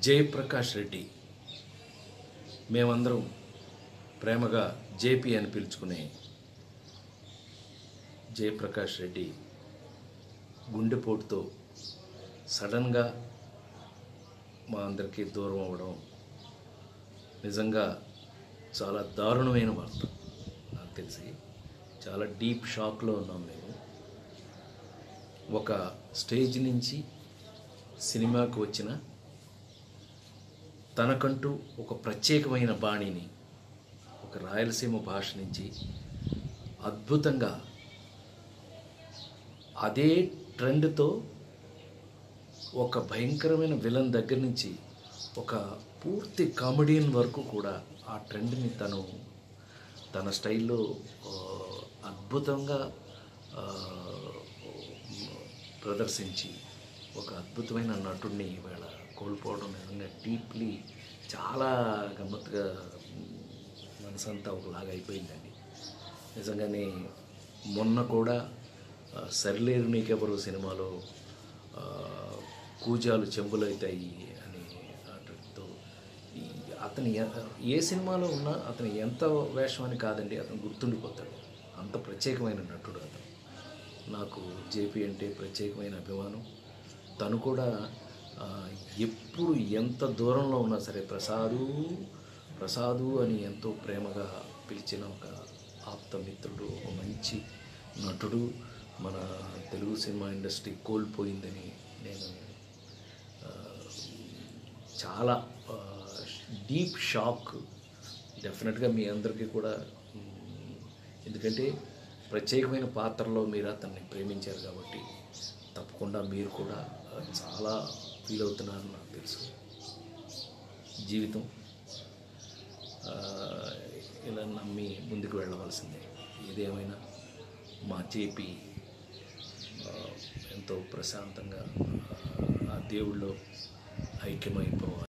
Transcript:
జయప్రకాష్ రెడ్డి మేమందరం ప్రేమగా జేపీ అని పిలుచుకునే జయప్రకాష్ రెడ్డి గుండెపోటుతో సడన్గా మా అందరికీ దూరం అవ్వడం నిజంగా చాలా దారుణమైన వార్త నాకు తెలిసి చాలా డీప్ షాక్లో ఉన్నాం మేము ఒక స్టేజ్ నుంచి సినిమాకు వచ్చిన తనకంటూ ఒక ప్రత్యేకమైన బాణిని ఒక రాయలసీమ భాష నుంచి అద్భుతంగా అదే ట్రెండ్తో ఒక భయంకరమైన విలన్ దగ్గర నుంచి ఒక పూర్తి కామెడియన్ వరకు కూడా ఆ ట్రెండ్ని తను తన స్టైల్లో ఆ, అద్భుతంగా ఆ, ప్రదర్శించి ఒక అద్భుతమైన నటుడిని ఇవాళ కోల్పోవడం నిజంగా డీప్లీ చాలా గమ్మత్తుగా మనసంతా ఒకలాగా అయిపోయిందండి నిజంగానే మొన్న కూడా ఆ, సరిలేరు నీకెవరు సినిమాలో ఆ, కూజాలు చెంబులవుతాయి అని అతనితో ఈ అతని ఎ- ఏ సినిమాలో ఉన్నా అతని ఎంత వేషం అని కాదండి అతను గుర్తుండిపోతాడు అంత ప్రత్యేకమైన నటుడు అతను నాకు జేపీ అంటే ప్రత్యేకమైన అభిమానం తను కూడా ఆ, ఎప్పుడు ఎంత దూరంలో ఉన్నా సరే ప్రసాదు ప్రసాదు అని ఎంతో ప్రేమగా పిలిచిన ఒక ఆప్త మిత్రుడు ఒక మంచి నటుడు మన తెలుగు సినిమా ఇండస్ట్రీ కోల్పోయిందని నేను ఆ, చాలా డీప్ షాక్ డెఫినెట్గా మీ అందరికీ కూడా మ్, ఎందుకంటే ప్రత్యేకమైన పాత్రలో మీరు అతన్ని ప్రేమించారు కాబట్టి తప్పకుండా మీరు కూడా ఆ, చాలా ఫీల్ అవుతున్నారని నాకు తెలుసు జీవితం ఆ, ఇలా నమ్మి ముందుకు వెళ్ళవలసిందే ఏదేమైనా మా చేపి ఆ, ఎంతో ప్రశాంతంగా ఆ, ఆ దేవుళ్ళో ఐక్యమైపోవాలి